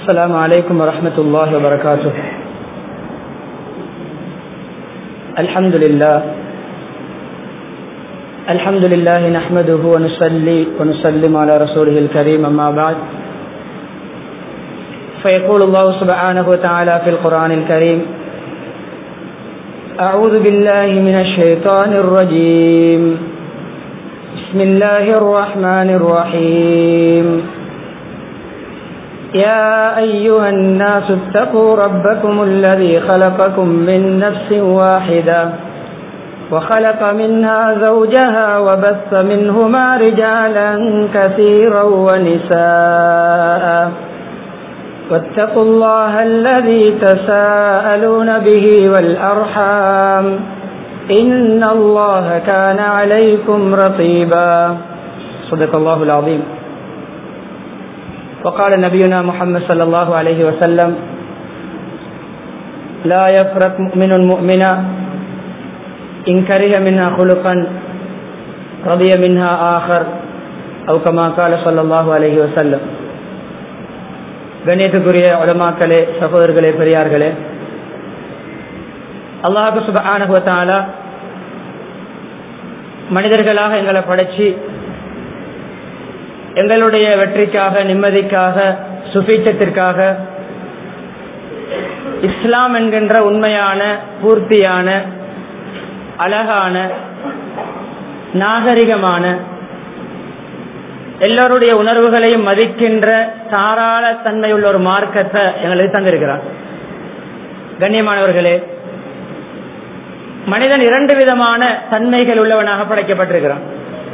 السلام عليكم ورحمة الله وبركاته الحمد لله الحمد لله نحمده ونصلي ونسلم على رسوله الكريم أما بعد فيقول الله سبحانه وتعالى في القرآن الكريم أعوذ بالله من الشيطان الرجيم بسم الله الرحمن الرحيم يا أيها الناس اتقوا ربكم الذي خلقكم من نفس واحدة وخلق منها زوجها وبث منهما رجالا كثيرا ونساء واتقوا الله الذي تساءلون به والأرحام إن الله كان عليكم رقيبا صدق الله العظيم وقال نبينا محمد صلى الله عليه وسلم لا يفرق مؤمن مؤمنا إن كره منها خلقا رضي منها آخر أو كما قال صلى الله عليه وسلم கண்ணியத்துக்குரிய உலமாக்களே சகோதரர்களே பெரியார்களே அல்லாஹு சுபானுவத்தால மனிதர்களாக எங்களை படைச்சி எங்களுடைய வெற்றிக்காக நிம்மதிக்காக சுபீட்சத்திற்காக இஸ்லாம் என்கின்ற உண்மையான பூர்த்தியான அழகான நாகரிகமான எல்லோருடைய உணர்வுகளையும் மதிக்கின்ற தாராள தன்மையுள்ள ஒரு மார்க்கத்தை எங்களுக்கு தந்திருக்கிறார் கண்ணியமானவர்களே மனிதன் இரண்டு விதமான தன்மைகள் உள்ளவனாக படைக்கப்பட்டிருக்கிறான்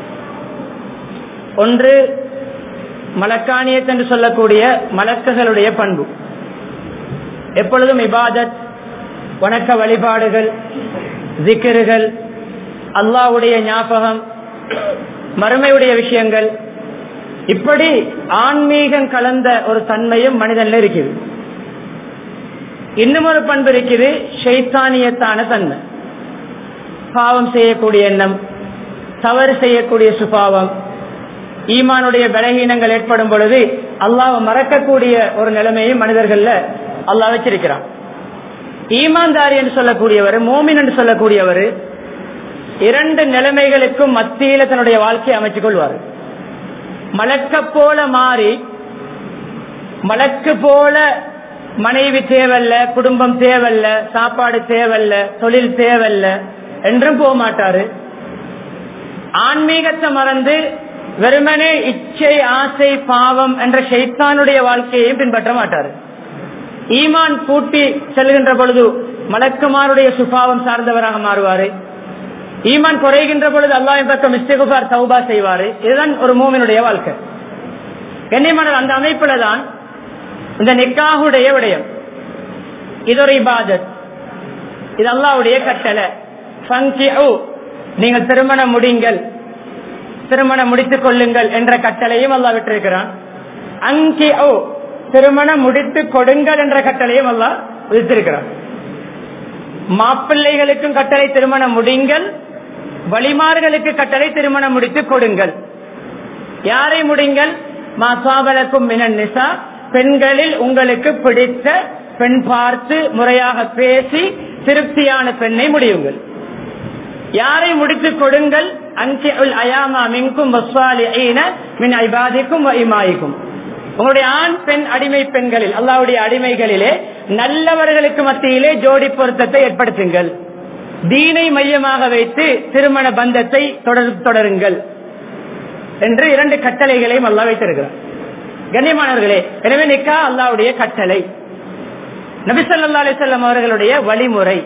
ஒன்று மலக்கானியத் என்று சொல்லக்கூடிய மலக்குகளுடைய பண்பு எப்பொழுதும் இபாதத் வணக்க வழிபாடுகள் திக்கர்கள் அல்லாவுடைய ஞாபகம் மறுமையுடைய விஷயங்கள் இப்படி ஆன்மீகம் கலந்த ஒரு தன்மையும் மனிதன்ல இருக்குது இன்னும் ஒரு பண்பு இருக்குது ஷைத்தானியத்தான தன்மை பாவம் செய்யக்கூடிய எண்ணம் தவறு செய்யக்கூடிய சுபாவம் ஈமானுடைய பலகீனங்கள் ஏற்படும் பொழுது அல்லாவை மறக்கக்கூடிய ஒரு நிலைமையும் மனிதர்கள்ல அல்லாஹ் வச்சிருக்கிறான் ஈமான்தாரி என்று சொல்லக்கூடியவர் மோமின் என்று சொல்லக்கூடியவர் இரண்டு நிலைமைகளுக்கும் மத்தியில தன்னுடைய வாழ்க்கையை அமைத்துக் கொள்வார் மலக்க போல மாறி மலக்கு போல மனைவி தேவல்ல குடும்பம் தேவல்ல சாப்பாடு தேவல்ல தொழில் தேவல்ல என்றும் போக மாட்டாரு ஆன்மீகத்தை மறந்து வெறுமனே இச்சை ஆசை பாவம் என்ற ஷைத்தானுடைய வாழ்க்கையையும் பின்பற்ற மாட்டார் ஈமான் கூட்டி செல்கின்ற பொழுது மலக்குமாருடைய சுபாவம் சார்ந்தவராக மாறுவாரு ஈமான் குறைகின்ற பொழுது அல்லாஹ் பக்கம் இஸ்திகுபார் சௌபா செய்வாரு இதுதான் ஒரு மூமினுடைய வாழ்க்கை கண்ணியமான அந்த அமைப்புல தான் இந்த நிக்காகுடைய விடயம் இது ஒரு இபாதத் இது அல்லாவுடைய கட்டளை நீங்கள் திருமணம் முடிங்கள் திருமணம் முடித்துக் கொள்ளுங்கள் என்ற கட்டளையும் அல்லா விட்டிருக்கிறான் அங்கே ஓ திருமணம் முடித்து கொடுங்கள் என்ற கட்டளையும் அல்லா விதித்திருக்கிறான் மாப்பிள்ளைகளுக்கும் கட்டளை திருமணம் முடிங்கள் வழிமார்களுக்கு கட்டளை திருமணம் முடித்து கொடுங்கள் யாரை முடிங்கள் மாசாபலக்கும் மினன் நிசா பெண்களில் உங்களுக்கு பிடித்த பெண் பார்த்து முறையாக பேசி திருப்தியான பெண்ணை முடியுங்கள் யாரை முடித்துக் கொடுங்கள் அயாமா மின்கும் மின் ஐபாதிக்கும் இமாயிக்கும் உங்களுடைய ஆண் பெண் அடிமை பெண்களில் அல்லாவுடைய அடிமைகளிலே நல்லவர்களுக்கு மத்தியிலே ஜோடி பொருத்தத்தை ஏற்படுத்துங்கள் தீனை மையமாக வைத்து திருமண பந்தத்தை தொடர் தொடருங்கள் என்று இரண்டு கட்டளைகளையும் அல்லா வைத்திருக்கிறார் கண்ணியமானவர்களே எனவே நிக்கா அல்லாவுடைய கட்டளை நபிசல்லா அலிசல்லாம் அவர்களுடைய வழிமுறை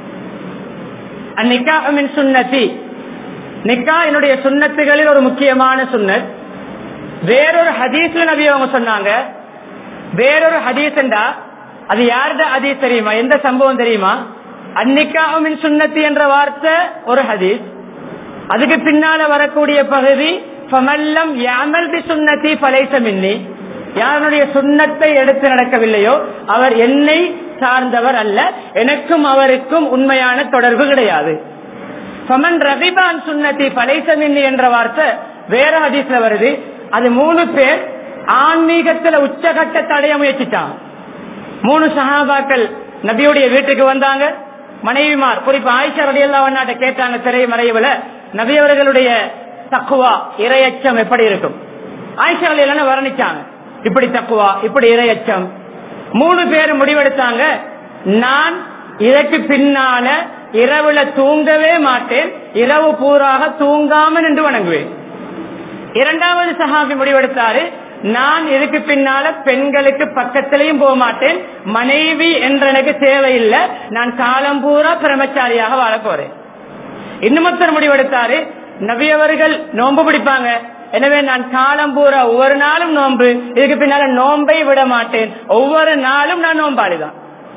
அந்நிக்காமின் சுண்ணத்தி நிக்கா என்னுடைய சுண்ணத்துகளில் ஒரு முக்கியமான சுண்ணத் வேறொரு ஹதீஸ்ல நபி அவங்க சொன்னாங்க வேறொரு ஹதீஸ் என்றா அது யாருட ஹதீஸ் தெரியுமா எந்த சம்பவம் தெரியுமா அந்நிக்காமின் சுண்ணத்தி என்ற வார்த்தை ஒரு ஹதீஸ் அதுக்கு பின்னால வரக்கூடிய பகுதி ஃபமல்லம் யாமல் பி சுண்ணத்தி பலைசமின்னி யாருடைய சுண்ணத்தை எடுத்து நடக்கவில்லையோ அவர் என்னை சார்ந்தவர் அல்ல எனக்கும் அவருக்கும் உண்மையான தொடர்பு கிடையாது ஃபமன் ரகிபான் சுண்ணத்தி பலைசமின்னி என்ற வார்த்தை வேற ஹதீஸ்ல வருது அது மூணு பேர் ஆன்மீகத்துல உச்சகட்டத்தை அடைய முயற்சிச்சான் மூணு சஹாபாக்கள் நபியுடைய வீட்டுக்கு வந்தாங்க மனைவிமார் குறிப்பா ஆயிஷா ரலியல்லாஹு அன்ஹா கேட்டாங்க திரை மறைவுல நபி அவர்களுடைய தக்குவா இரையச்சம் எப்படி இருக்கும் ஆயிஷா ரலியல்லாஹு வர்ணிச்சாங்க இப்படி தக்குவா இப்படி இரையச்சம் மூணு பேர் முடிவெடுத்தாங்க நான் இதற்கு பின்னால இரவுல தூங்கவே மாட்டேன் இரவு பூராக தூங்காம நின்று வணங்குவேன் இரண்டாவது சஹாபி முடிவெடுத்தாரு நான் இதுக்கு பின்னால பெண்களுக்கு பக்கத்திலையும் போக மாட்டேன் மனைவி என்ற எனக்கு தேவையில்லை நான் காலம் பூரா பிரமச்சாரியாக வாழ போறேன் இன்னுமொத்தர் முடிவெடுத்தாரு நபி அவர்கள் நோன்பு பிடிப்பாங்க எனவே நான் காலம் பூரா ஒவ்வொரு நாளும் நோன்பு இதுக்கு பின்னால நோன்பை விட மாட்டேன் ஒவ்வொரு நாளும் நான் நோம்பாளிதான்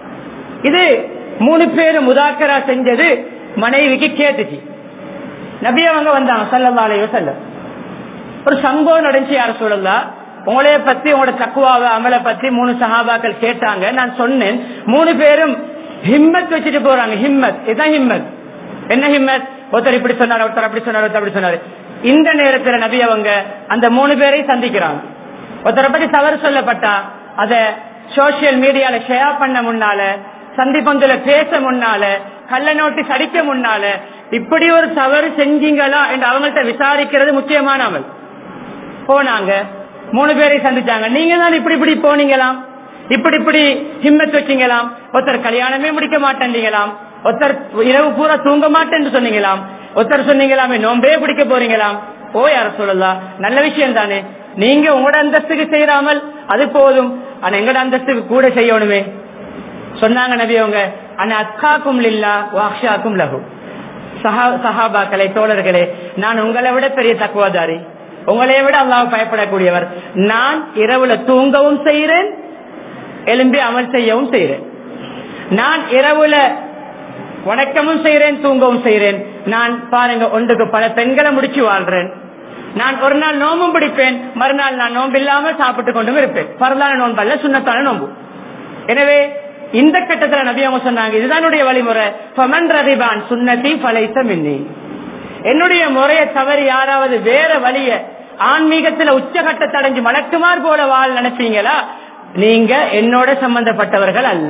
இது மூணு பேரு முதாக்கரா செஞ்சது மனைவிக்கு கேட்டுச்சு நபி அவங்க வந்தாங்க சல்லல்லா அலைஹி வஸல்லம் ஒரு சம்பவம் நடந்துச்சு யார சொல்லலாம் உங்களைய பத்தி உங்களோட தக்குவாவை அமலை பத்தி மூணு சஹாபாக்கள் கேட்டாங்க நான் சொன்னேன் மூணு பேரும் ஹிம்மத் வச்சுட்டு போறாங்க ஹிம்மத் இதுதான் ஹிம்மத் என்ன ஹிம்மத் ஒருத்தர் இப்படி சொன்னார் ஒருத்தர் அப்படி சொன்னார் ஒருத்தர் அப்படி சொன்னாரு இந்த நேரத்துல நபி அவங்க அந்த மூணு பேரையும் சந்திக்கிறாங்க ஒருத்தரை பத்தி தவறு சொல்லப்பட்டா அத சோசியல் மீடியால ஷேர் பண்ண முன்னால சந்திப்பந்துல பேச முன்னால கள்ள நோட்டீஸ் அடிக்க முன்னால இப்படி ஒரு தவறு செஞ்சீங்களா என்று அவங்கள்ட்ட விசாரிக்கிறது முக்கியமான அமல் போனாங்க மூணு பேரை சந்திச்சாங்க நீங்க தான் இப்படி இப்படி போனீங்களாம் இப்படி இப்படி ஹிம்மத் வச்சீங்களாம் ஒருத்தர் கல்யாணமே முடிக்க மாட்டேங்களாம் ஒருத்தர் இரவு பூரா தூங்க மாட்டேன்னு சொன்னீங்களாம் ஒருத்தர் சொன்னீங்களாமே நோம்பே பிடிக்க போறீங்களாம் ஓ யார சொல்லலாம் நல்ல விஷயம் தானே நீங்க உங்களோட அந்தஸ்துக்கு செய்யறாமல் அது போதும் ஆனா எங்கட அந்தஸ்துக்கு கூட செய்யணுமே சொன்னாங்க நபி அவங்க ஆனா அக்காக்கும் இல்லா வாக்ஷாக்கும் லகு சஹா- சஹாபாக்களே தோழர்களே நான் உங்களை விட பெரிய தக்குவாதாரி உங்களை விட அல்லாஹ் பயப்படக்கூடியவர் நான் இரவுல தூங்கவும் செய்கிறேன் எலும்பி அமல் செய்யவும் செய்கிறேன் நான் இரவுல வணக்கமும் செய்கிறேன் தூங்கவும் செய்கிறேன் நான் பாருங்க ஒன்றுக்கு பல பெண்களை முடிச்சு வாழ்றேன் நான் ஒரு நாள் நோம்பும் பிடிப்பேன் மறுநாள் நான் நோம்பு இல்லாமல் சாப்பிட்டு கொண்டும் இருப்பேன் பரலான நோன்பு அல்ல சுண்ணத்தான நோம்பு எனவே இந்த கட்டத்துல நபி அவங்க சொன்னாங்க இதுதான் என்னுடைய வழிமுறை ஃபமன் ரதிபான் சுன்னதி பலைத்த மின்னி என்னுடைய முறையை தவறி யாராவது வேற வழிய ஆன்மீகத்துல உச்சகட்டத்தை அடைஞ்சு மலக்குமார் போல வாழ் நினைப்பீங்களா நீங்க என்னோட சம்பந்தப்பட்டவர்கள் அல்ல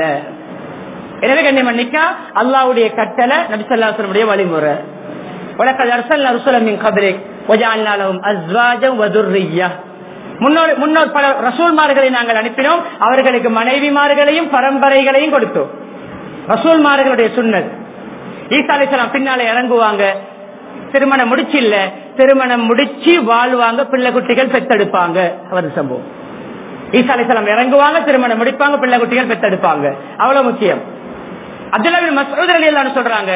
எனவே கண்ணியமன் நிக்கா அல்லாவுடைய கட்டளை நபிசல்லாசனுடைய வழிமுறை உலக அரசல் ரசூலமின் கபரிக் ஒஜாலும் அஸ்வாஜம் வதுர்ரியா முன்னோர் முன்னோர் பல ரசூல்மார்களை நாங்கள் அனுப்பினோம் அவர்களுக்கு மனைவிமார்களையும் பரம்பரைகளையும் கொடுத்தோம் ரசூல்மார்களுடைய சுன்னத் ஈசா அலிஸ்லாம் பின்னால இறங்குவாங்க திருமணம் முடிச்சு இல்ல திருமணம் முடிச்சு வாழ்வாங்க பிள்ளை குட்டிகள் பெத்தெடுப்பாங்க அவர் சம்பவம் ஈசா அலிஸ்லாம் இறங்குவாங்க திருமணம் முடிப்பாங்க பிள்ளை குட்டிகள் பெத்தெடுப்பாங்க அவ்வளவு முக்கியம் அப்துல்லா மசூத் அலி அல்லான்னு சொல்றாங்க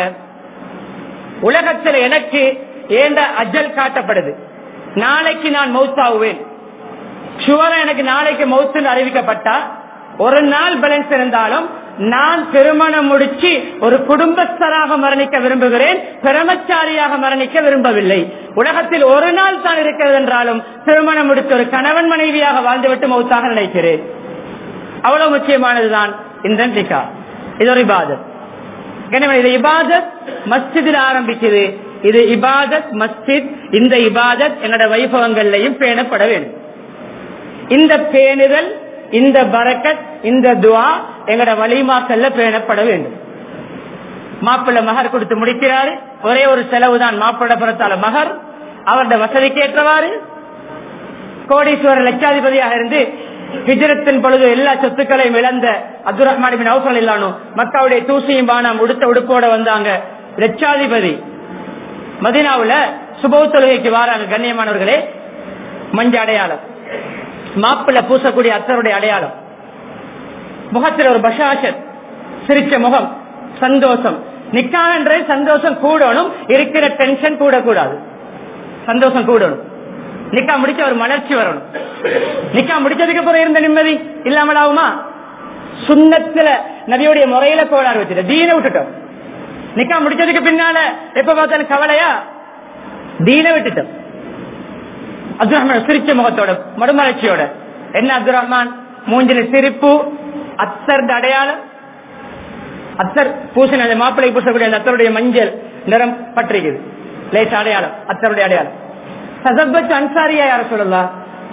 உலகத்தில் எனக்கு ஏண்ட அஜல் காட்டப்படுது நாளைக்கு நான் மௌத்தாவுவேன் சுவர எனக்கு நாளைக்கு மௌத்துன்னு அறிவிக்கப்பட்டா ஒரு நாள் பேலன்ஸ் இருந்தாலும் நான் திருமணம் முடிச்சு ஒரு குடும்பஸ்தராக மரணிக்க விரும்புகிறேன் பிரமச்சாரியாக மரணிக்க விரும்பவில்லை உலகத்தில் ஒரு நாள் தான் இருக்கிறது என்றாலும் திருமணம் முடித்து ஒரு கணவன் மனைவியாக வாழ்ந்துவிட்டு மௌத்தாக நினைக்கிறேன் அவ்வளவு முக்கியமானதுதான் இந்த நிகா இது ஒரு இபாதத் எனவே இது இபாதத் மஸ்ஜிதில் ஆரம்பிக்குது இது இபாதத் மஸ்ஜித் இந்த இபாதத் எங்களோட வைபவங்கள்லையும் பேணப்பட வேண்டும் இந்த பேணுதல் இந்த பரக்கத் இந்த துவா எங்கட வழிமாக்கல்ல பேணப்பட வேண்டும் மாப்பிள்ளை மகர் கொடுத்து முடிக்கிறாரு ஒரே ஒரு செலவு தான் மாப்பிள்ளை புறத்தால மகர் அவருடைய வசதிக்கு ஏற்றவாறு கோடீஸ்வரர் லட்சாதிபதியாக இருந்து ஹிஜரத்தின் பொழுது எல்லா சொத்துக்களையும் இழந்த அப்துல் ரஹ்மான் பின் அவுசல் இல்லானோ மக்காவுடைய தூசியும் பானம் உடுத்த உடுப்போட வந்தாங்க லட்சாதிபதி மதினாவுல சுபவ தொழுகைக்கு வாராங்க கண்ணியமானவர்களே மஞ்ச அடையாளம் மாப்பிள்ள பூசக்கூடிய அத்தருடைய அடையாளம் முகத்தில் ஒரு பஷாஷத் சிரிச்ச முகம் சந்தோஷம் நிக்கான்ற சந்தோஷம் கூடணும் இருக்கிற டென்ஷன் கூட கூடாது சந்தோஷம் கூடணும் நிக்கா முடிச்ச ஒரு மலர்ச்சி வரணும் நிக்கா முடிச்சதுக்கு அப்புறம் இருந்த நிம்மதி இல்லாமல் ஆகுமா சுண்ணத்துல நபியுடைய முறையில கோளாறு வச்சுட்டு தீன விட்டுட்டோம் நிக்கா முடிச்சதுக்கு பின்னால எப்ப பார்த்தாலும் கவலையா தீன விட்டுட்டோம் அப்துல் ரஹ்மான் சிரிச்ச முகத்தோட மறுமலர்ச்சியோட என்ன அப்துல் ரஹ்மான் மூஞ்சில சிரிப்பு அத்தர் அடையாளம் அத்தர் பூசின அந்த மாப்பிள்ளை பூசக்கூடிய அந்த அத்தருடைய மஞ்சள் நிறம் பற்றிக்குது லேச அடையாளம் அத்தருடைய அடையாளம் சசப்பத்து அன்சாரியா யார சொல்லலாம்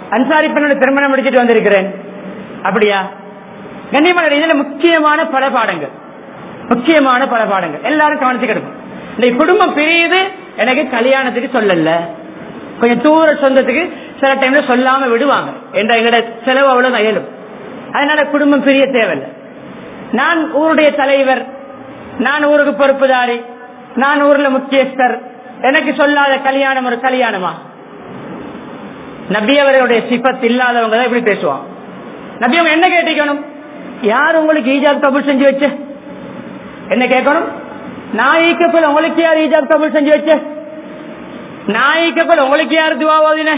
அன்சாரி பெண்ணோட திருமணம் முடிச்சிட்டு வந்திருக்கிறேன் அப்படியா கண்ணியமான இதுல முக்கியமான பல பாடங்கள் முக்கியமான பல பாடங்கள் எல்லாரும் கவனிச்சு கிடக்கும் இந்த குடும்பம் பிரியுது எனக்கு கல்யாணத்துக்கு சொல்லல கொஞ்சம் தூர சொந்தத்துக்கு சில டைம்ல சொல்லாம விடுவாங்க என்ற எங்களோட செலவு அவ்வளவு இயலும் அதனால குடும்பம் பிரிய தேவையில்லை நான் ஊருடைய தலைவர் நான் ஊருக்கு பொறுப்புதாரி நான் ஊர்ல முக்கியஸ்தர் எனக்கு சொல்லாத கல்யாணம் ஒரு கல்யாணமா நபி அவர்களுடைய சிபத் இல்லாதவங்க தான் இப்படி பேசுவான் நபி அவங்க என்ன கேட்டிக்கணும் யார் உங்களுக்கு ஈஜாப் கபூல் செஞ்சு வச்ச என்ன கேட்கணும் நாயிக்கப்பல் உங்களுக்கு யார் ஈஜாப் கபூல் செஞ்சு வச்ச நாயிக்கப்பல் உங்களுக்கு யார் துவா ஓதின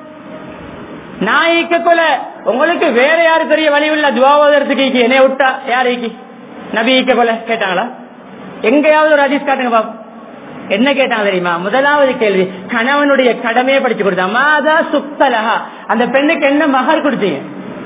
நாயிக்கப்பல உங்களுக்கு வேற யாரு பெரிய வழி உள்ள துவா ஓதுறதுக்கு என்னைய விட்டா யாருக்கு நபி ஈக்கப்பல கேட்டாங்களா எங்கேயாவது ஒரு ஹதீஸ் காட்டுங்க பாப்போம் என்ன கேட்டாங்க தெரியுமா முதலாவது கேள்வி கணவனுடைய கடமையை படிச்சு கொடுத்தா மாதா சுக்தலஹா அந்த பெண்ணுக்கு என்ன மகர் கொடுத்தீங்க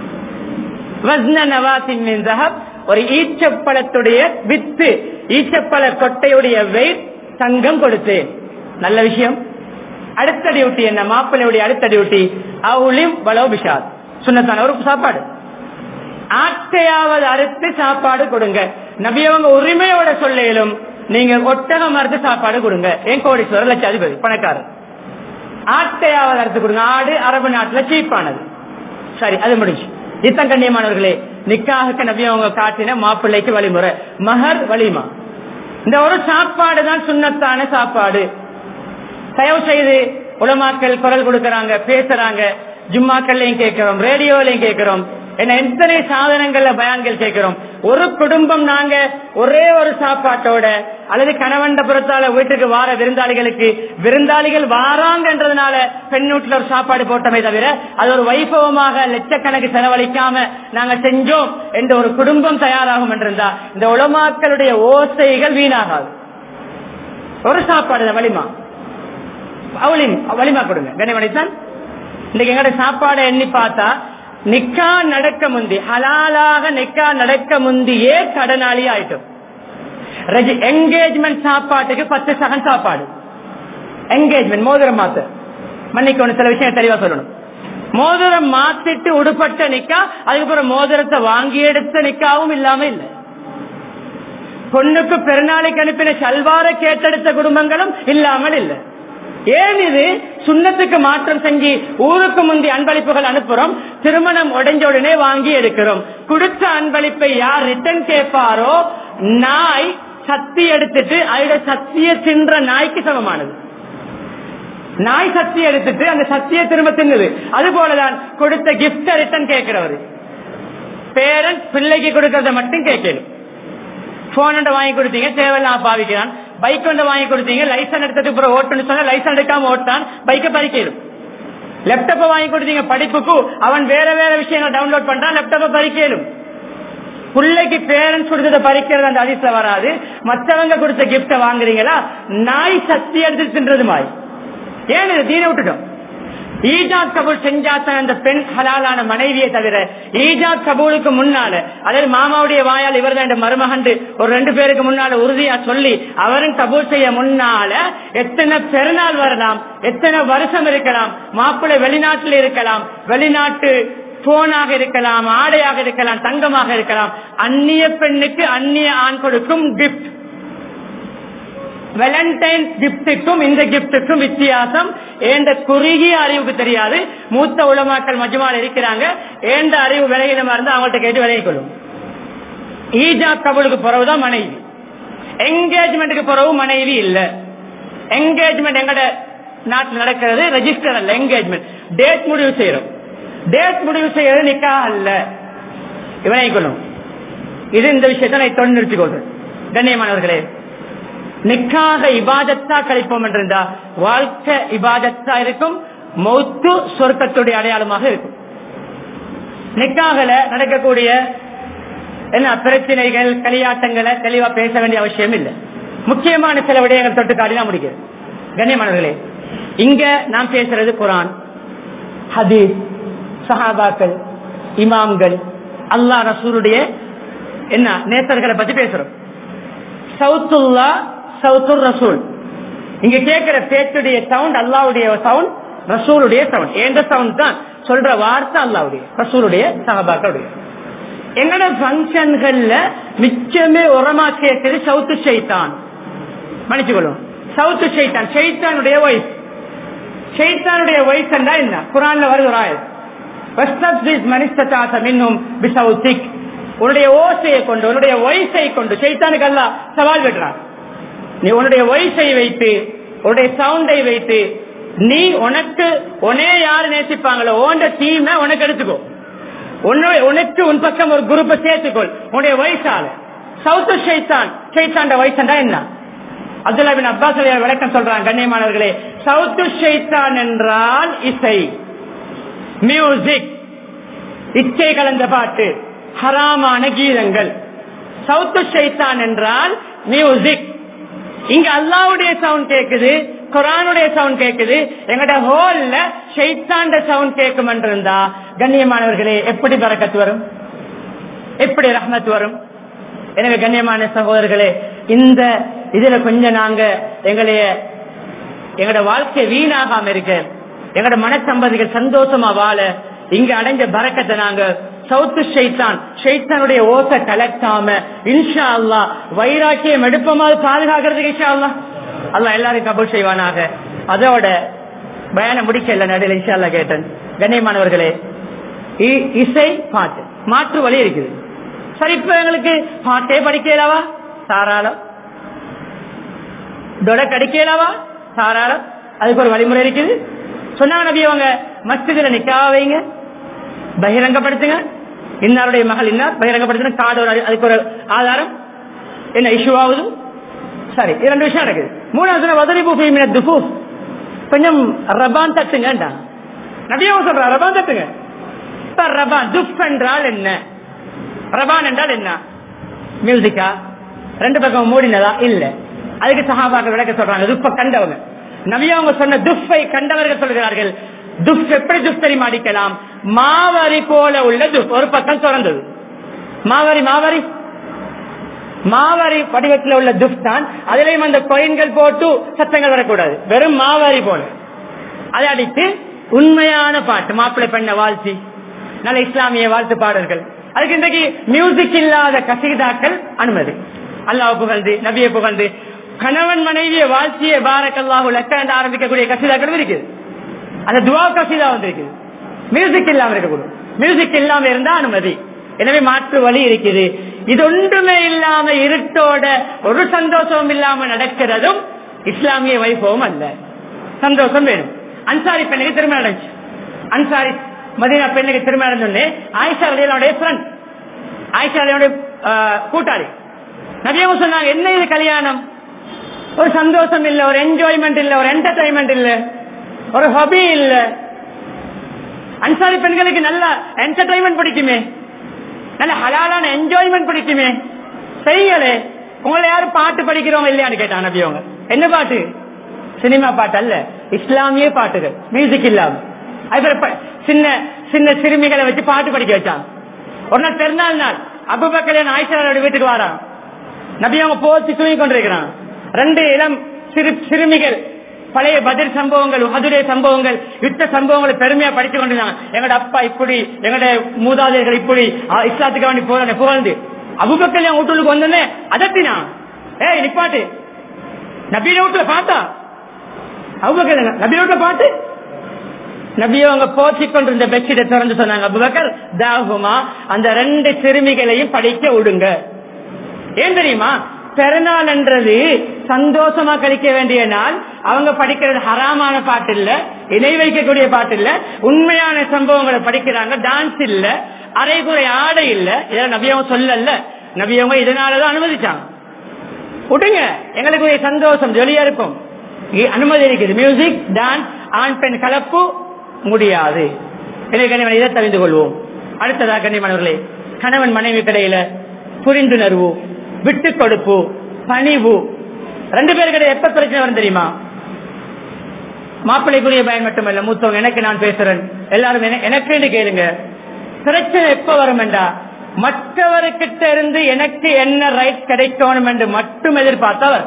வஸ்ன நவாத்தின் மின் தஹப், ஒரு ஈச்சப்பழத்துடைய வித்து ஈச்சப்பழ கொட்டையுடைய வெயிட் தங்கம் கொடுத்தேன் நல்ல விஷயம் அடுத்த டியூட்டி என்ன மாப்பிள்ளையுடைய அடுத்த டியூட்டி அவுளிம் வளோ விஷாத் சுண்ணத்தான ஒரு சாப்பாடு ஆட்டையாவது அறுத்து சாப்பாடு கொடுங்க நபி அவங்க உரிமையோட சொல்லும் நீங்க ஒட்டகம் அறுத்து சாப்பாடு கொடுங்க என் கோடீஸ்வரர் லட்சாதிபதி பணக்காரர் ஆட்டையாவது அறுத்து கொடுங்க ஆடு அரபு நாட்டுல சீப்பானது சரி அது முடிஞ்சு இத்தன் கண்ணியமானவர்களே நிக்காக நபி அவங்க காட்டின மாப்பிள்ளைக்கு வழிமுறை மகர் வலிமா இந்த ஒரு சாப்பாடு தான் சுண்ணத்தான சாப்பாடு தயவு செய்து உலமாக்கள் குரல் கொடுக்கறாங்க பேசுறாங்க ஜும்மாக்கள்லையும் கேட்கிறோம் ரேடியோலையும் கேட்கிறோம் என்ன எத்தனை சாதனங்கள்ல பயான்கள் கேட்கிறோம் ஒரு குடும்பம் நாங்க ஒரே ஒரு சாப்பாட்டோட அல்லது கணவண்டபுரத்தால வீட்டுக்கு வார விருந்தாளிகளுக்கு விருந்தாளிகள் வாராங்கன்றதுனால பெண் வீட்டுல ஒரு சாப்பாடு போட்டமே தவிர அது ஒரு வைபவமாக லட்சக்கணக்கு செலவழிக்காம நாங்க செஞ்சோம் என்ற ஒரு குடும்பம் தயாராகும் என்றிருந்தா இந்த உலமாக்களுடைய ஓசைகள் வீணாகாது ஒரு சாப்பாடு தான் வலிமா அவளின் வலிமா கொடுங்க கனிமணித்தான் இன்னைக்கு எங்கட சாப்பாடை எண்ணி பார்த்தா நிக்கா நடக்க முந்தி ஹலாலாக நிக்கா நடக்க முந்தியே கடனாளி ஆயிட்டோம் என்கேஜ்மெண்ட் சாப்பாட்டுக்கு பத்து சகன் சாப்பாடு என்கேஜ்மெண்ட் மோதிரம் மாத்த மன்னிக்கணும் சில விஷயம் தெளிவா சொல்லணும் மோதிரம் மாத்திட்டு உடுப்பட்ட நிக்கா அதுக்கப்புறம் மோதிரத்தை வாங்கி எடுத்த நிக்காவும் இல்லாம இல்லை பொண்ணுக்கு பெருநாளைக்கு அனுப்பின சல்வார கேட்டெடுத்த குடும்பங்களும் இல்லாமல் இல்லை ஏன் இது சுண்ணத்துக்கு மாற்றம் செஞ்சு ஊருக்கு முந்தி அன்பளிப்புகள் அனுப்புறோம் திருமணம் உடைஞ்ச உடனே வாங்கி எடுக்கிறோம் கொடுத்த அன்பளிப்பை யார் ரிட்டர்ன் கேட்பாரோ நாய் சக்தி எடுத்துட்டு அதோட சக்தியை தின்ற நாய்க்கு சமமானது நாய் சக்தி எடுத்துட்டு அந்த சக்தியை திரும்ப தின்னுது அது போலதான் கொடுத்த கிஃப்ட ரிட்டர்ன் கேட்கிறவர் பேரண்ட் பிள்ளைக்கு கொடுக்கறத மட்டும் கேட்கணும் போன் வாங்கி கொடுத்தீங்க தேவையில்லாம பாவிக்கிறான் பைக் ஒன்று வாங்கி கொடுத்தீங்க லைசன்ஸ் எடுத்ததுக்கு அப்புறம் ஓட்டுன்னு சொன்னா லைசன்ஸ் எடுக்காம ஓட்டான் பைக்கை பறிக்கணும் லேப்டாப்பை வாங்கி கொடுத்தீங்க படிப்புக்கு அவன் வேற வேற விஷயங்கள் டவுன்லோட் பண்றான் லேப்டாப்பை பறிக்கலும் பிள்ளைக்கு பேரண்ட்ஸ் கொடுத்ததை பறிக்கிறது அந்த அதிசல வராது மற்றவங்க கொடுத்த கிஃப்ட வாங்குறீங்களா நாய் சக்தி எடுத்து தின்றது மாய் ஏன் இது தீன விட்டுட்டோம் ஈஜாத் கபூல் செஞ்சாத்தான் அந்த பெண் ஹலாலான மனைவியை தவிர ஈஜாத் கபூலுக்கு முன்னால அதாவது மாமாவுடைய வாயால் இவர் தான் மருமகண்டு ஒரு ரெண்டு பேருக்கு முன்னால உறுதியா சொல்லி அவரும் கபூல் செய்ய முன்னால எத்தனை பெருநாள் வரலாம் எத்தனை வருஷம் இருக்கலாம் மாப்பிள்ளை வெளிநாட்டில் இருக்கலாம் வெளிநாட்டு போனாக இருக்கலாம் ஆடையாக இருக்கலாம் தங்கமாக இருக்கலாம் அந்நிய பெண்ணுக்கு அந்நிய ஆண் கொடுக்கும் கிஃப்ட் வேலண்டைன் கிப்டுக்கும் இந்த கிப்டுக்கும் வித்தியாசம் ஏண்ட குறுகிய அறிவுக்கு தெரியாது மூத்த உலமாக்கள் மஜ்மால் இருக்கிறாங்க ஏண்ட அறிவு விலகினமா இருந்தா அவங்கள்ட்ட கேட்டு விலகிக் கொள்ளும் ஈஜா கபலுக்கு பிறகுதான் மனைவி என்கேஜ்மெண்ட்டுக்கு பிறகு மனைவி இல்ல என்கேஜ்மெண்ட் எங்கட நாட்டில் நடக்கிறது ரெஜிஸ்டர் அல்ல என்கேஜ்மெண்ட் டேட் முடிவு செய்யறோம் டேட் முடிவு செய்யறது நிக்கா அல்ல விலகிக் கொள்ளும் இது இந்த விஷயத்தை நான் தொடர்ந்து நிறுத்திக் கொள்றேன் கண்ணியமானவர்களே நிக்காக இபாதத்தா கழிப்போம் என்றிருந்தா வாழ்க்கை இபாதத்தா இருக்கும் மௌத்து சொர்க்கத்துடைய அடையாளமாக இருக்கும் நிக்காகல நடக்கக்கூடிய என்ன பிரச்சனைகள் களியாட்டங்களை தெளிவா பேச வேண்டிய அவசியம் இல்லை முக்கியமான சில விடயங்கள் தொட்டு காட்டி தான் முடிக்கிறது கண்ணியமானவர்களே இங்க நாம் பேசுறது குரான் ஹதீஸ் சஹாபாக்கள் இமாம்கள் அல்லாஹ் ரசூலுடைய என்ன நேசர்களை பத்தி பேசுறோம் சவுத்துல்லா சவுத்துர் ரசூல் இங்க கேட்கிற பேச்சுடைய சவுண்ட் அல்லாவுடைய சவுண்ட் ரசூலுடைய சவுண்ட் எந்த சவுண்ட் தான் சொல்ற வார்த்தை அல்லாவுடைய ரசூலுடைய சகபாக்களுடைய எங்கட பங்கன்கள்ல மிச்சமே உரமா கேட்குது சவுத்து சைத்தான் மன்னிச்சுக்கொள்ளும் சவுத்து சைத்தான் சைத்தானுடைய வயசு சைத்தானுடைய வயசு என்ன குரான்ல வருது ஒரு ஆயத் உன்னுடைய ஓசையை கொண்டு உன்னுடைய வயசை கொண்டு சைத்தானுக்கு அல்ல சவால் விடுறான் நீ உன்னுடைய வயசை வைத்து உன்னுடைய சவுண்டை வைத்து நீ உனக்கு உனே யாரு நேசிப்பாங்களோ ஓண்ட டீமை உனக்கு எடுத்துக்கோ உனக்கு உன் பக்கம் ஒரு குரூப்பை சேர்த்துக்கொள் உன்னுடைய வயசால சவுத்து ஷைத்தான் ஷைத்தாண்ட வயசுண்டா என்ன அப்துல்லா பின் அப்பாஸ் விளக்கம் சொல்றாங்க கண்ணியமானவர்களே சவுத்து ஷைத்தான் என்றால் இசை மியூசிக் இச்சை கலந்த பாட்டு ஹராமான கீதங்கள் சவுத்து ஷைத்தான் என்றால் மியூசிக் இங்க அல்லாவுடைய சவுண்ட் கேக்குது குரானுடைய சவுண்ட் கேக்குது எங்கட ஹோல்ல ஷைத்தாண்ட சவுண்ட் கேட்கும் இருந்தா கண்ணியமானவர்களே எப்படி பறக்கத்து வரும் எப்படி ரஹ்மத் வரும் எனவே கண்ணியமான சகோதரர்களே இந்த இதுல கொஞ்சம் நாங்க எங்களைய எங்கட வாழ்க்கை வீணாகாம இருக்க எங்கட மனசம்பதிகள் சந்தோஷமா வாழ இங்க அடைஞ்ச பறக்கத்தை நாங்க சவுத்து ஷைத்தான் ஷைத்தானுடைய ஓசை கலக்காம இன்ஷா அல்லா வைராக்கியம் எடுப்பமாவது பாதுகாக்கிறதுக்கு இன்ஷா அல்லா அல்லா எல்லாரும் கபூல் செய்வானாக அதோட பயணம் முடிக்கல நடுவில் இன்ஷா அல்லா கேட்டேன் கண்ணியமானவர்களே இசை பாட்டு மாற்று வழி இருக்குது சரி இப்ப எங்களுக்கு பாட்டே படிக்கலாவா தாராளம் டொலக் அடிக்கலாவா தாராளம் அதுக்கு ஒரு வழிமுறை இருக்குது சொன்னாங்க நபி அவங்க மஸ்ஜிதுல நிக்கா வைங்க பகிரங்கப்படுத்துங்க இன்னாருடைய மகள் இன்னார் பகிரங்கப்படுத்துங்க காடு ஒரு அதுக்கு ஒரு ஆதாரம் என்ன இஷ்யூ ஆகுது சரி இரண்டு விஷயம் நடக்குது மூணாவது வதனி பூஃபி துஃபு கொஞ்சம் ரபான் தட்டுங்கண்டா நபியாவும் சொல்ற ரபான் தட்டுங்க இப்ப ரபான் துஃப் என்றால் என்ன ரபான் என்றால் என்ன மியூசிக்கா ரெண்டு பக்கம் மூடினதா இல்ல அதுக்கு சகாபாக்கள் விளக்க சொல்றாங்க துப்ப கண்டவங்க நபியா அவங்க சொன்ன துஃபை கண்டவர்கள் சொல்கிறார்கள் துஃப் எப்படி துஃப் தெரியுமா அடிக்கலாம் மாவரி போல உள்ள துஃப் ஒரு பக்கம் திறந்தது மாவரி மாவரி மாவரி வடிவத்தில் உள்ள துஃப் தான் அதிலையும் அந்த கொயின்கள் போட்டு சத்தங்கள் வரக்கூடாது வெறும் மாவரி போல அதை அடித்து உண்மையான பாட்டு மாப்பிள்ளை பெண்ண வாழ்த்தி நல்ல இஸ்லாமிய வாழ்த்து பாடல்கள் அதுக்கு இன்றைக்கு மியூசிக் இல்லாத கசிதாக்கள் அனுமதி அல்லாஹ் புகழ்ந்து நபியை புகழ்ந்து கணவன் மனைவிய வாழ்த்திய பாரக்கல்லாஹு லக்க என்று ஆரம்பிக்கக்கூடிய கசிதாக்களும் இருக்குது அந்த துவா கசிதா வந்து இருக்குது மியூசிக் இல்லாம இருக்கக்கூடும் மியூசிக் இல்லாம இருந்தா அனுமதி எனவே மாற்று வழி இருக்குது இது ஒன்றுமே இல்லாம இருட்டோட ஒரு சந்தோஷமும் இல்லாம நடக்கிறதும் இஸ்லாமிய வைபவம் அல்ல சந்தோஷம் வேணும் அன்சாரி பெண்ணுக்கு திருமணம் நடந்துச்சு அன்சாரி மதீனா பெண்ணுக்கு திருமணம் நடந்தோடனே ஆயிஷா அலியனுடைய ஃப்ரெண்ட் ஆயிஷா அலியனுடைய கூட்டாளி நபியவங்க சொன்னாங்க என்ன இது கல்யாணம் ஒரு சந்தோஷம் இல்ல ஒரு என்ஜாய்மெண்ட் இல்ல ஒரு என்டர்டைன்மெண்ட் இல்ல ஒரு ஹாபி இல்ல அன்சாரி பெண்களுக்கு நல்ல என்டர்டைன்மெண்ட் பிடிக்குமே நல்ல ஹலாலான என்ஜாய்மெண்ட் பிடிக்குமே செய்யலே உங்களை யாரும் பாட்டு படிக்கிறவங்க இல்லையான்னு கேட்டாங்க நபியவங்க என்ன பாட்டு சினிமா பாட்டு அல்ல இஸ்லாமிய பாட்டுகள் மியூசிக் இல்லாம அதுக்கப்புறம் சின்ன சின்ன சிறுமிகளை வச்சு பாட்டு படிக்க வச்சாங்க ஒரு நாள் பெருநாள் நாள் அபுபக்கலியன் ஆயிஷாரோட வீட்டுக்கு வரான் நபி அவங்க போச்சு தூங்கி கொண்டிருக்கிறான் ரெண்டு இளம் சிறு சிறுமிகள் பழைய பதில் சம்பவங்கள் உஹதுடைய சம்பவங்கள் யுத்த சம்பவங்களை பெருமையா படிச்சு கொண்டிருந்தாங்க எங்கட அப்பா இப்படி எங்கட மூதாதையர்கள் இப்படி அஹ், இஸ்லாத்துக்கு வேண்டி போறாங்க புகழ்ந்து அபுபக்கல் என் வீட்டுக்கு வந்தோடனே அதட்டினா ஏய் நிப்பாட்டு நபீன வீட்டுல பார்த்தா அபுபக்கர் நபீன வீட்டுல பாட்டு நபி அவங்க போற்றிக் கொண்டிருந்த பெட்ஷீட்டை திறந்து சொன்னாங்க அபுபக்கர் தாகுமா அந்த ரெண்டு சிறுமிகளையும் படிக்க விடுங்க ஏன் தெரியுமா பெருநாள் என்றது சந்தோஷமா கழிக்க வேண்டிய நாள் அவங்க படிக்கிறது ஹராமான பாட்டு இல்ல இணை வைக்கக்கூடிய பாட்டு இல்ல உண்மையான சம்பவங்களை படிக்கிறாங்க டான்ஸ் இல்ல அரைகுறை ஆடை இல்ல இதெல்லாம் நபியவங்க சொல்லல நபியவங்க இதனாலதான் அனுமதிச்சாங்க விடுங்க எங்களுக்கு ஒரு சந்தோஷம் ஜொலியா இருக்கும் இ- அனுமதி இருக்குது மியூசிக் டான்ஸ் ஆண் பெண் கலப்பு முடியாது எனவே கண்ணியமான இதை தெரிந்து கொள்வோம் அடுத்ததாக கண்ணியமானவர்களே கணவன் மனைவி கடையில புரிந்துணர்வு விட்டு கொடுப்பு பணிவு ரெண்டு பேருக்கிட்ட எப்ப பிரச்சனை வரும் தெரியுமா மாப்பிள்ளைக்குரிய பயன் மட்டுமல்ல மூத்தவங்க எனக்கு நான் பேசுறேன் எல்லாரும் என- எனக்குன்னு கேளுங்க பிரச்சனை எப்ப வரும் என்றா மற்றவர்கிட்ட இருந்து எனக்கு என்ன ரைட் கிடைக்கணும் என்று மட்டும் எதிர்பார்த்தவர்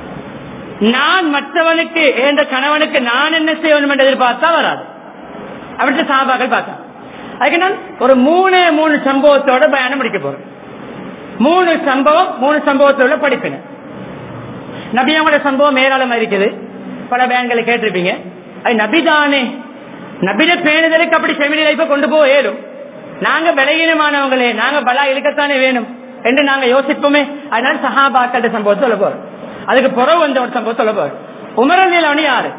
நான் மற்றவனுக்கு என்ற கணவனுக்கு நான் என்ன செய்யணும் என்று எதிர்பார்த்தா வராது அவர்கிட்ட சாபாக்கள் பார்க்கலாம் அதுக்கு நான் ஒரு மூணு மூணு சம்பவத்தோட பயணம் முடிக்க போறேன் மூணு சம்பவம் மூணு சம்பவத்தோட படிப்பின நபியாவோட சம்பவம் ஏராளமா இருக்குது பல பேங்களை கேட்டிருப்பீங்க அது நபிதானே நபிட பேணுதலுக்கு அப்படி செமினி லைஃப கொண்டு போக இயலும் நாங்க விலகீனமானவங்களே நாங்க பலா இழுக்கத்தானே வேணும் என்று நாங்க யோசிப்போமே அதனால சஹாபாக்கள் சம்பவத்தை சொல்ல போறோம் அதுக்கு புறவு வந்த ஒரு சம்பவம் சொல்ல போறோம் உமரன் நீலவனி யாரு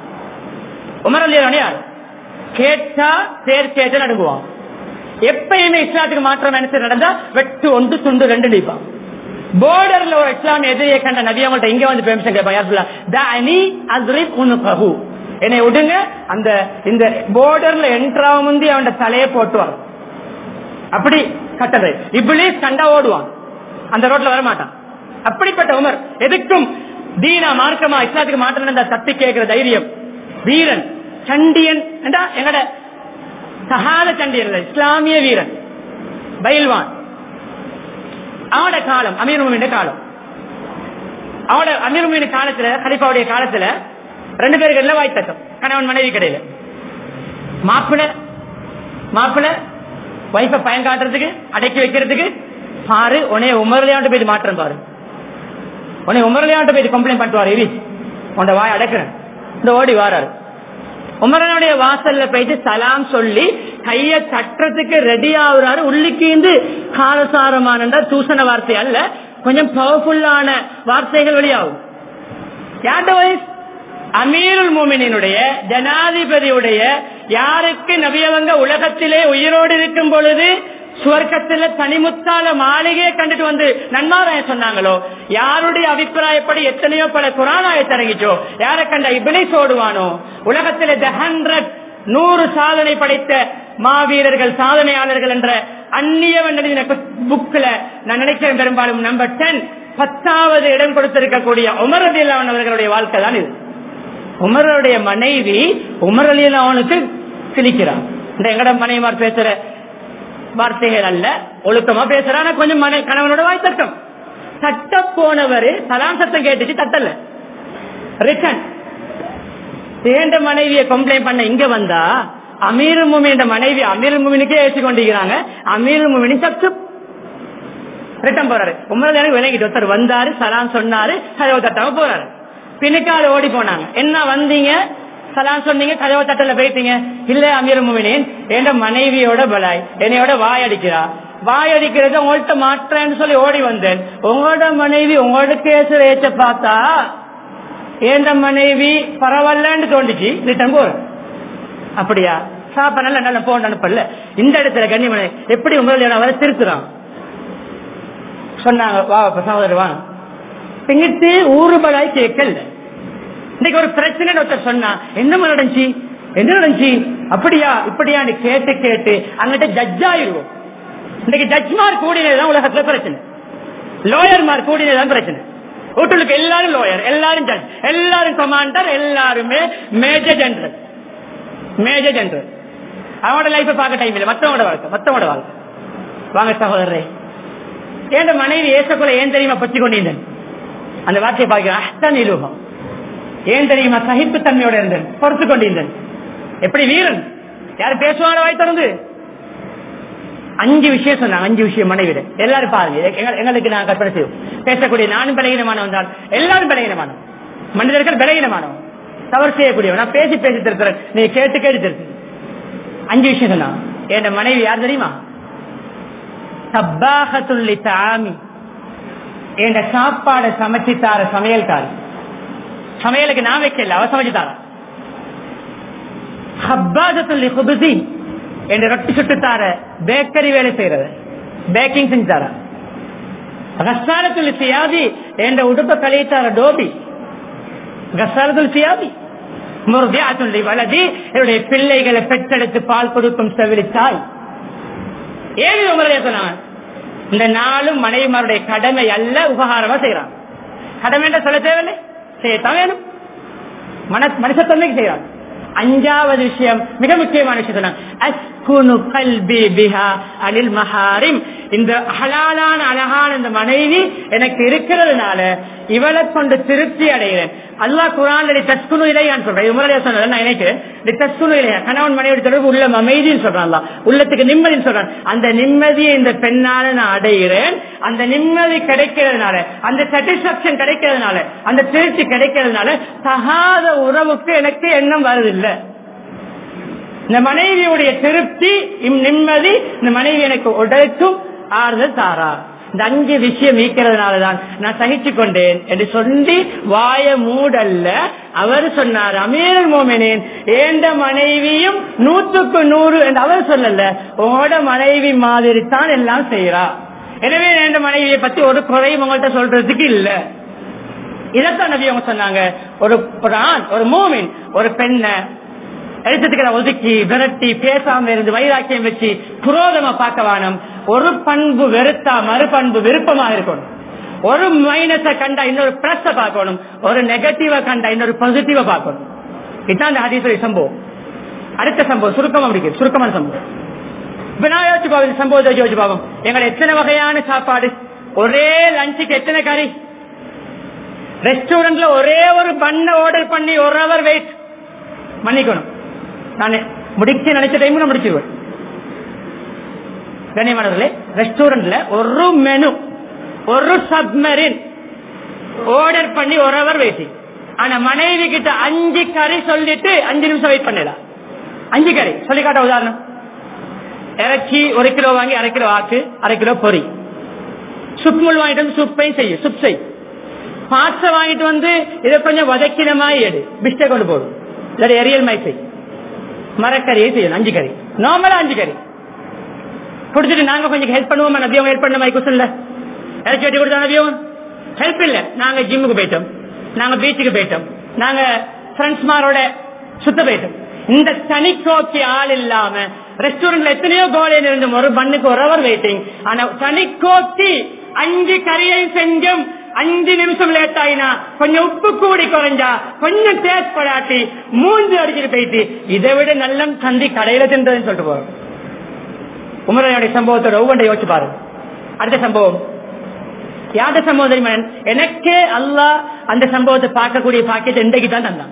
உமரன் நீலவனி யாரு கேட்டா பேர் கேட்டு நடுங்குவான் எப்பயுமே இஸ்லாத்துக்கு மாற்றம் என்ன நடந்தா வெட்டு ஒன்று துண்டு ரெண்டு நிற்பான் போர்டர்ல ஒரு இஸ்லாம் எதிரியை கண்ட நபி அவங்கள்ட்ட இங்க வந்து பெர்மிஷன் கேட்பான் யார் சொல்லா தனி அஸ்ரிப் உனு என்னை விடுங்க அந்த இந்த போர்டர்ல என்ட்ராவ முந்தி அவன் தலையை போட்டுவான் அப்படி கட்டளை இப்ளீஸ் கண்டா ஓடுவான் அந்த ரோட்ல வர மாட்டான் அப்படிப்பட்ட உமர் எதுக்கும் தீனா மார்க்கமா இஸ்லாத்துக்கு மாற்றம் நடந்தா தப்பி கேட்கிற தைரியம் வீரன் சண்டியன் என்றா எங்கட சகால சண்டியன் இல்ல, இஸ்லாமிய வீரன் பயில்வான் அவனோட காலம் அமீர் காலம் அவனோட அமீர் காலத்துல கலிப்பாவுடைய காலத்துல ரெண்டு பேருக்கு வாய் தட்டம் கணவன் மனைவி கிடையில மாப்பிள்ள மாப்பிள்ள வைஃப பயன் காட்டுறதுக்கு அடக்கி வைக்கிறதுக்கு பாரு உனைய உமரலையாண்டு போய் மாற்றம் பாரு உன்னை உமரலையாண்டு போய் கம்ப்ளைண்ட் பண்ணிட்டு இரு உன்ட வாய் அடக்குறேன் இந்த ஓடி வாராரு உமரனுடைய வாசல்ல போயிட்டு சலாம் சொல்லி கைய தட்டுறதுக்கு ரெடி ஆகுறாரு உள்ளிக்கீந்து காலசாரமான தூசண வார்த்தை அல்ல கொஞ்சம் பவர்ஃபுல்லான வார்த்தைகள் வெளியாகும் யார்ட வயசு அமீருல் மோமினுடைய ஜனாதிபதியுடைய யாருக்கு நபியவங்க உலகத்திலே உயிரோடு இருக்கும் பொழுது சுவர்க்கத்துல தனிமுத்தால மாளிகையை கண்டுட்டு வந்து நன்மாராய சொன்னாங்களோ யாருடைய அபிப்பிராயப்படி எத்தனையோ பல குரானாய தரங்கிச்சோ யாரை கண்ட இபிலிஸ் ஓடுவானோ உலகத்திலே த ஹண்ட்ரட் நூறு சாதனை படைத்த மாவீரர்கள் சாதனையாளர்கள் என்ற அந்நிய புக்ல நான் நினைக்கிறேன் பெரும்பாலும் நம்பர் டென் பத்தாவது இடம் கொடுத்திருக்கக்கூடிய உமர் அலிலான் அவர்களுடைய வாழ்க்கை தான் இது உமருடைய மனைவி உமர் அலிலானுக்கு சிரிக்கிறான் இந்த எங்கட மனைவிமார் பேசுற வார்த்தைகள் அல்ல ஒழுக்கமா பேசுறான கொஞ்சம் மனை கணவனோட வாய் தட்டம் தட்ட போனவரு சலாம் சத்தம் கேட்டுச்சு தட்டல ரிட்டன் சேர்ந்த மனைவியை கம்ப்ளைண்ட் பண்ண இங்க வந்தா அமீர் முமின் மனைவி அமீர் முமினுக்கே ஏற்றி கொண்டிருக்கிறாங்க அமீர் முமினி சத்து ரிட்டன் போறாரு உமரது எனக்கு விலகிட்டு ஒருத்தர் வந்தாரு சலாம் சொன்னாரு கதவை தட்டாம போறாரு பின்னுக்கால ஓடி போனாங்க என்ன வந்தீங்க சலாம் சொன்னீங்க கதவை தட்டல போயிட்டீங்க இல்ல அமீர் முமினின் என் மனைவியோட பலாய் என்னையோட வாய் அடிக்கிறா வாய் அடிக்கிறது உங்கள்ட்ட மாற்றேன்னு சொல்லி ஓடி வந்தேன் உங்களோட மனைவி உங்களோட கேசுற ஏச்ச பார்த்தா ஏண்ட மனைவி பரவாயில்லன்னு தோண்டிச்சு ரிட்டன் போற அப்படியா சாப்பா நல்ல நல்ல போன் அனுப்பல இந்த இடத்துல கண்ணிமனை எப்படி உங்களை வர திருத்துறான் சொன்னாங்க வா சகோதரர் வாங்க பிங்கிட்டு ஊறுபடாய் கேட்கல இன்னைக்கு ஒரு பிரச்சனை ஒருத்தர் சொன்னா என்ன நடந்துச்சு என்ன நடந்துச்சு அப்படியா இப்படியான்னு கேட்டு கேட்டு அங்கிட்ட ஜட்ஜ் ஆயிடுவோம் இன்னைக்கு ஜட்ஜ்மார் கூடினதுதான் உலகத்துல பிரச்சனை லோயர்மார் கூடினதுதான் பிரச்சனை வீட்டுக்கு எல்லாரும் லோயர் எல்லாரும் ஜட்ஜ் எல்லாரும் கமாண்டர் எல்லாருமே மேஜர் ஜெனரல் மேஜர் ஜெனரல் அவனோட லைஃப் பார்க்க டைம் இல்லை மத்தவங்களோட வாழ்க்கை மத்தவங்களோட வாழ்க்கை வாங்க சகோதரரே ஏன் மனைவி ஏசக்குள்ள ஏன் தெரியுமா பற்றி கொண்டிருந்தேன் அந்த வார்த்தையை பார்க்கிறேன் அஹ்தான் நிரூபம் ஏன் தெரியுமா சகிப்பு தன்மையோட இருந்தேன் பொறுத்து கொண்டிருந்தேன் எப்படி வீரன் யாரு பேசுவாங்க வாய் திறந்து அஞ்சு விஷயம் சொன்னாங்க அஞ்சு விஷயம் மனைவிட எல்லாரும் பாருங்க எங்க- எங்களுக்கு நான் கற்பனை செய்வோம் பேசக்கூடிய நானும் பலகீனமானவன் தான் எல்லாரும் பலகீனமானவன் மனிதர்கள் பலகீனமானவன் தவறு செய்யக்கூடியவன் நான் பேசி பேசி திருத்துறேன் நீ கேட்டு கேட்டு திருத்து அஞ்சு விஷயம் சொன்னான் என் மனைவி யார் தெரியுமா தப்பாகத்துள்ளி தாமி என் சாப்பாடை சமைச்சு தார சமையல்காரி சமையலுக்கு நான் வைக்கல அவ சமைச்சு தார ஹப்பாதத்துள்ளி குபுசி என் ரொட்டி சுட்டு தார பேக்கரி வேலை செய்யறது பேக்கிங் செஞ்சு தார கசாலத்துள்ளி சியாதி என் உடுப்ப கழிவு தார டோபி கசாலத்துள் சியாதி முருதியாத்துள்ளி வலதி என்னுடைய பிள்ளைகளை பெற்றெடுத்து பால் கொடுக்கும் செவிலி தாய் ஏன் இது உங்களுடைய சொன்னாங்க இந்த நாளும் மனைவிமாருடைய கடமை அல்ல உபகாரமா செய்யறான் கடமை என்ற சொல்ல தேவையில்லை செய்யத்தான் வேணும் மன மனுஷத்தன்மைக்கு செய்யறான் அஞ்சாவது விஷயம் மிக முக்கியமான விஷயம் சொன்னாங்க அஸ்குனு கல்பி பிஹா அனில் மஹாரிம் இந்த ஹலாலான அழகான இந்த மனைவி எனக்கு இருக்கிறதுனால இவளை கொண்டு திருப்தி அடைகிறேன் அல்லாஹ் குரான் தஸ்குனு இலையான்னு சொல்றேன் உமரடியா சொன்னது நான் நினைக்கிறேன் தஸ்குனு இலையா கணவன் மனைவி தொடர்பு உள்ள அமைதின்னு சொல்றான் அல்லாஹ். உள்ளத்துக்கு நிம்மதின்னு சொல்றான் அந்த நிம்மதியை இந்த பெண்ணால நான் அடைகிறேன் அந்த நிம்மதி கிடைக்கிறதுனால அந்த சாட்டிஸ்பாக்சன் கிடைக்கிறதுனால அந்த திருச்சி கிடைக்கிறதுனால தகாத உறவுக்கு எனக்கு எண்ணம் வருதில்லை இந்த மனைவியுடைய திருப்தி இம் நிம்மதி இந்த மனைவி எனக்கு உடலுக்கும் ஆறுதல் தாரா இந்த அஞ்சு விஷயம் ஈக்கிறதுனாலதான் நான் சகிச்சு கொண்டேன் என்று சொல்லி வாய மூடல்ல அவர் சொன்னார் அமீரல் மோமினேன் ஏண்ட மனைவியும் நூற்றுக்கு நூறு என்று அவர் சொல்லல உங்களோட மனைவி மாதிரி தான் எல்லாம் செய்யறா எனவே எந்த மனைவியை பத்தி ஒரு குறையும் உங்கள்கிட்ட சொல்றதுக்கு இல்ல இதைத்தான் நபி அவங்க சொன்னாங்க ஒரு ஒரு ஆண் ஒரு மூமின் ஒரு பெண்ணை எழுத்துக்களை ஒதுக்கி விரட்டி பேசாம இருந்து வைராக்கியம் வச்சு குரோதமா பார்க்க வேணும் ஒரு பண்பு வெறுத்தா மறுபண்பு விருப்பமா இருக்கணும் ஒரு மைனஸ கண்டா இன்னொரு பிளஸ் பார்க்கணும் ஒரு நெகட்டிவ கண்டா இன்னொரு பாசிட்டிவ பார்க்கணும் இதுதான் இந்த ஹதீசுடைய சம்பவம் அடுத்த சம்பவம் சுருக்கமா முடிக்கிறது சுருக்கமான சம்பவம் இப்ப நான் யோசிச்சு பாவம் இந்த சம்பவத்தை யோசிச்சு பாவம் எங்களை எத்தனை வகையான சாப்பாடு ஒரே லஞ்சுக்கு எத்தனை கறி ரெஸ்டாரண்ட்ல ஒரே ஒரு பண்ண ஆர்டர் பண்ணி ஒரு ஹவர் வெயிட் மன்னிக்கணும் நான் முடிக்க நினைச்ச டைம் முடிச்சிருவேன் கண்ணியமானவர்களே ரெஸ்டாரண்ட்ல ஒரு மெனு ஒரு சப்மரின் ஆர்டர் பண்ணி ஒரு ஹவர் வெயிட்டிங் ஆனா மனைவி கிட்ட அஞ்சு கறி சொல்லிட்டு அஞ்சு நிமிஷம் வெயிட் பண்ணலாம் அஞ்சு கறி சொல்லி காட்ட உதாரணம் இறச்சி ஒரு கிலோ வாங்கி அரை கிலோ ஆக்கு அரை கிலோ பொரி சுப் முள் வாங்கிட்டு வந்து சுப்பையும் செய்யும் சுப் செய் பாஸ்த வாங்கிட்டு வந்து இதை கொஞ்சம் வதக்கின மாதிரி எடு பிஸ்டை கொண்டு போடும் இல்லாட்டி எரியல் மாதிரி செய் மரக்கறியை செய்யணும் அஞ்சு கறி நார்மலா அஞ்சு கறி கொடுத்துட்டு நாங்க கொஞ்சம் ஹெல்ப் பண்ணுவோமா நபியம் ஹெல்ப் பண்ண மாதிரி குசல்ல இறச்சி வெட்டி கொடுத்தா நபியம் ஹெல்ப் இல்ல நாங்க ஜிம்முக்கு போயிட்டோம் நாங்க பீச்சுக்கு போயிட்டோம் நாங்க ஃப்ரெண்ட்ஸ் மாரோட சுத்த போயிட்டோம் இந்த தனி கோப்பி ஆள் இல்லாம ரெஸ்டாரண்ட்ல எத்தனையோ கோலையில் இருந்தும் ஒரு பண்ணுக்கு ஒரு ஹவர் வெயிட்டிங் ஆனா தனி கோப்பி அஞ்சு கறியை செஞ்சும் அஞ்சு நிமிஷம் லேட் ஆயினா கொஞ்சம் உப்பு கூடி குறைஞ்சா கொஞ்சம் டேஸ்ட் படாட்டி மூஞ்சி அடிச்சுட்டு போயிட்டு இதை விட நல்ல சந்தி கடையில தின்றதுன்னு சொல்லிட்டு போறோம் உமரனுடைய சம்பவத்தோட ஒவ்வொன்றை யோசிச்சு பாருங்க அடுத்த சம்பவம் யார்ட சம்பவம் தெரியுமா எனக்கே அல்லாஹ் அந்த சம்பவத்தை பார்க்கக்கூடிய பாக்கியத்தை இன்றைக்கு தான் தந்தான்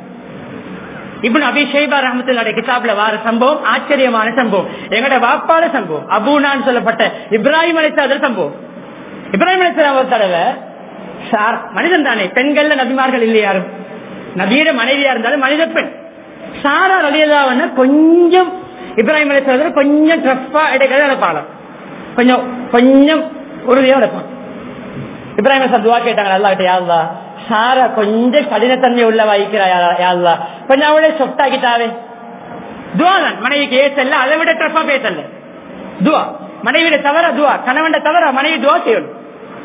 இப்ப அபி ஷைபா ரஹமத்துல்லாடைய கிதாப்ல வார சம்பவம் ஆச்சரியமான சம்பவம் எங்கட வாப்பாட சம்பவம் அபூனான்னு சொல்லப்பட்ட இப்ராஹிம் அலிசாதர் சம்பவம் இப்ராஹிம் அலிஸ்லாம் ஒரு தடவை சார் மனிதன் தானே பெண்கள்ல நபிமார்கள் இல்லை யாரும் நபீர மனைவியா இருந்தாலும் மனித பெண் சாரா ரலியதாவன கொஞ்சம் இப்ராஹிம் அலிஸ்லாம் கொஞ்சம் டஃப்பா எடுக்கிறத நடப்பாளம் கொஞ்சம் கொஞ்சம் உறுதியா நடப்பான் இப்ராஹிம் அலிஸ்லாம் துவா கேட்டாங்க நல்லா கிட்ட யாருலா சாரா கொஞ்சம் கடினத்தன்மை உள்ள வைக்கிறா யாருலா கொஞ்சம் அவளே சொட்டாக்கிட்டாவே துவா தான் மனைவிக்கு ஏசல்ல அதை விட டஃப்பா பேசல துவா மனைவிட தவற துவா கணவன் தவற மனைவி துவா செய்யணும்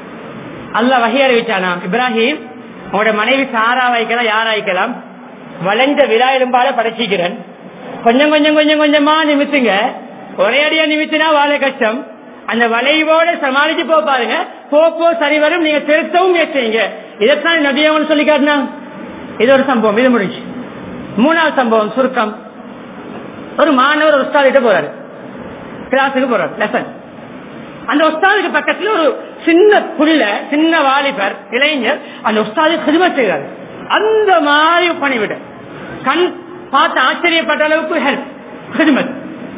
அல்ல வகை அறிவிச்சானா இப்ராஹிம் உங்களோட மனைவி சாரா வைக்கலாம் யார் வைக்கலாம் வளைஞ்ச விழா எலும்பால படைச்சிக்கிறேன் கொஞ்சம் கொஞ்சம் கொஞ்சம் கொஞ்சமா நிமித்துங்க ஒரே அடியா நிமித்தினா வாழ கஷ்டம் அந்த வளைவோட சமாளிச்சு போ பாருங்க போப்போ சரி வரும் நீங்க திருத்தவும் முயற்சிங்க இதைத்தான் நபியவன் சொல்லி காட்டினா இது ஒரு சம்பவம் இது முடிஞ்சு மூணாவது சம்பவம் சுருக்கம் ஒரு மாணவர் ஒரு உஸ்தாதிட்ட போறாரு கிளாஸுக்கு போறாரு லெசன் அந்த உஸ்தாதுக்கு பக்கத்துல ஒரு சின்ன புள்ள சின்ன வாலிபர் இளைஞர் அந்த உஸ்தாது ஹிதமத் செய்கிறார் அந்த மாதிரி பணிவிட கண் பார்த்து ஆச்சரியப்பட்ட அளவுக்கு ஹெல்ப் ஹிதமத்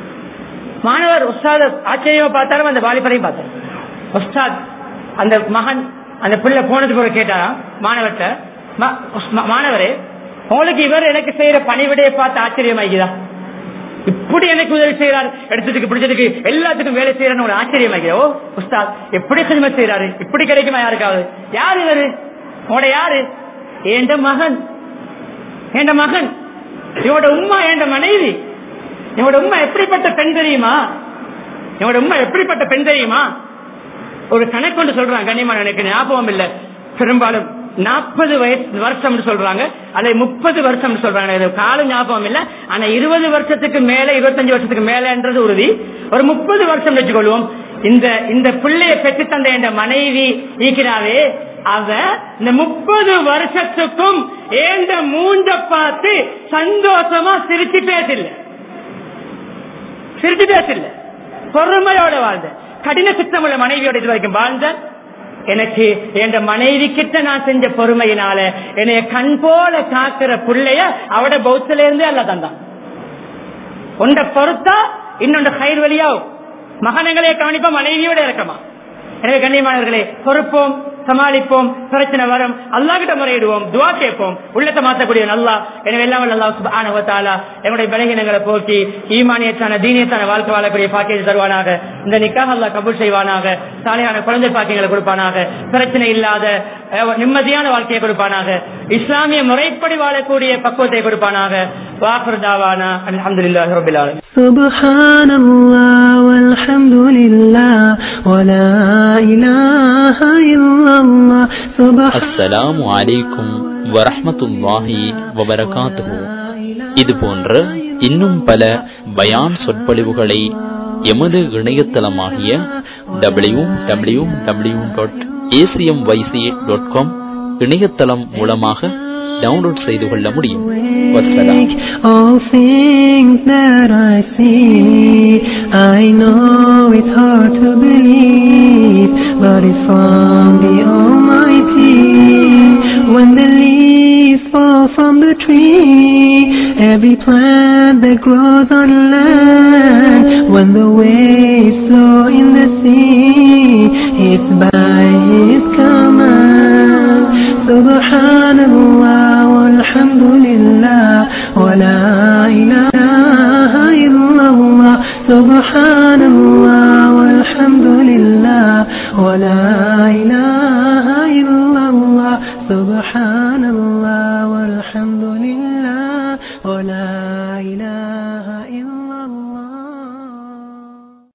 மாணவர் உஸ்தாத ஆச்சரியமா பார்த்தாலும் அந்த வாலிபரையும் பார்த்தார் உஸ்தாத் அந்த மகன் அந்த பிள்ளை போனதுக்கு ஒரு கேட்டாராம் மாணவர்கிட்ட "மா- உஸ்- மாணவரே உங்களுக்கு இவர் எனக்கு செய்யற பணிவிடையை பார்த்து ஆச்சரியமாகிறா இப்படி எனக்கு உதவி செய்யறாரு எடுத்ததுக்கு பிடிச்சதுக்கு எல்லாத்துக்கும் வேலை செய்யறாரு ஒரு ஆச்சரியமாகிற ஓ உஸ்தாத் எப்படி சினிமா செய்யறாரு இப்படி கிடைக்குமா யாருக்காவது யாரு இவரு உங்களோட யாரு என்ற மகன் என்ற மகன் இவனோட உம்மா என்ற மனைவி இவனோட உம்மா எப்படிப்பட்ட பெண் தெரியுமா இவனோட உம்மா எப்படிப்பட்ட பெண் தெரியுமா ஒரு கணக்கு சொல்றாங்க கண்ணியமான எனக்கு ஞாபகம் இல்ல பெரும்பாலும் நாற்பது வயசு வருஷம் சொல்றாங்க அதை முப்பது வருஷம் சொல்றாங்க இது காலம் ஞாபகம் இல்ல ஆனா இருபது வருஷத்துக்கு மேல இருபத்தஞ்சு வருஷத்துக்கு மேலன்றது உறுதி ஒரு முப்பது வருஷம் வச்சுக்கொள்வோம் இந்த இந்த பிள்ளைய பெற்று தந்த என்ற மனைவி ஈக்கிறாவே அவ இந்த முப்பது வருஷத்துக்கும் ஏந்த மூஞ்ச பார்த்து சந்தோஷமா சிரிச்சு பேசில்ல சிரிச்சு பேசில்ல பொறுமையோட வாழ்ந்த கடின சித்தமுள்ள மனைவியோட இது வரைக்கும் வாழ்ந்த எனக்கு என் மனைவி கிட்ட நான் செஞ்ச பொறுமையினால என்னைய கண் போல காக்கிற புள்ளைய அவட பௌத்தில இருந்து அல்ல தந்தான் ஒன்றை பொறுத்தா இன்னொன்று கயிறு வழியாவும் மகனங்களே கவனிப்பா மனைவியோட இருக்கமா எனவே கண்ணியமானவர்களே பொறுப்போம் சமாளிப்போம் பிரச்சனை வரும் அல்லா கிட்ட முறையிடுவோம் துவா கேட்போம் உள்ளத்தை மாற்றக்கூடிய நல்லா எனவே எல்லாம் நல்லா சுபானுவத்தாலா எங்களுடைய பலகீனங்களை போக்கி ஈமானியத்தான தீனியத்தான வாழ்க்கை வாழக்கூடிய பாக்கியத்தை தருவானாக இந்த நிக்காக அல்லா கபூல் செய்வானாக சாலையான குழந்தை பாக்கியங்களை கொடுப்பானாக பிரச்சனை இல்லாத அஹ், நிம்மதியான வாழ்க்கையை கொடுப்பானாக இஸ்லாமிய முறைப்படி வாழக்கூடிய பக்குவத்தை கொடுப்பானாக வாக்குர் தாவானா அலமதுல்லாஹி ரபில் ஆலமீன் سبحان الله والحمد لله ولا إله إلا الله سبحان அஸ்ஸலாமு அலைக்கும் வரஹ்மத்துல்லாஹி வபரகாத்துஹு இது போன்ற இன்னும் பல பயான் சொற்பொழிவுகளை எமது இணையதளமாகிய W W W dot ACM YC dot com இணையதளம் மூலமாக டவுன்லோட் செய்து கொள்ள முடியும் வஸ்ஸலாம் All things that I see, I know it's hard to believe, but it's from the Almighty. When the leaves fall from the tree, every plant that grows on land, when the waves flow in the sea,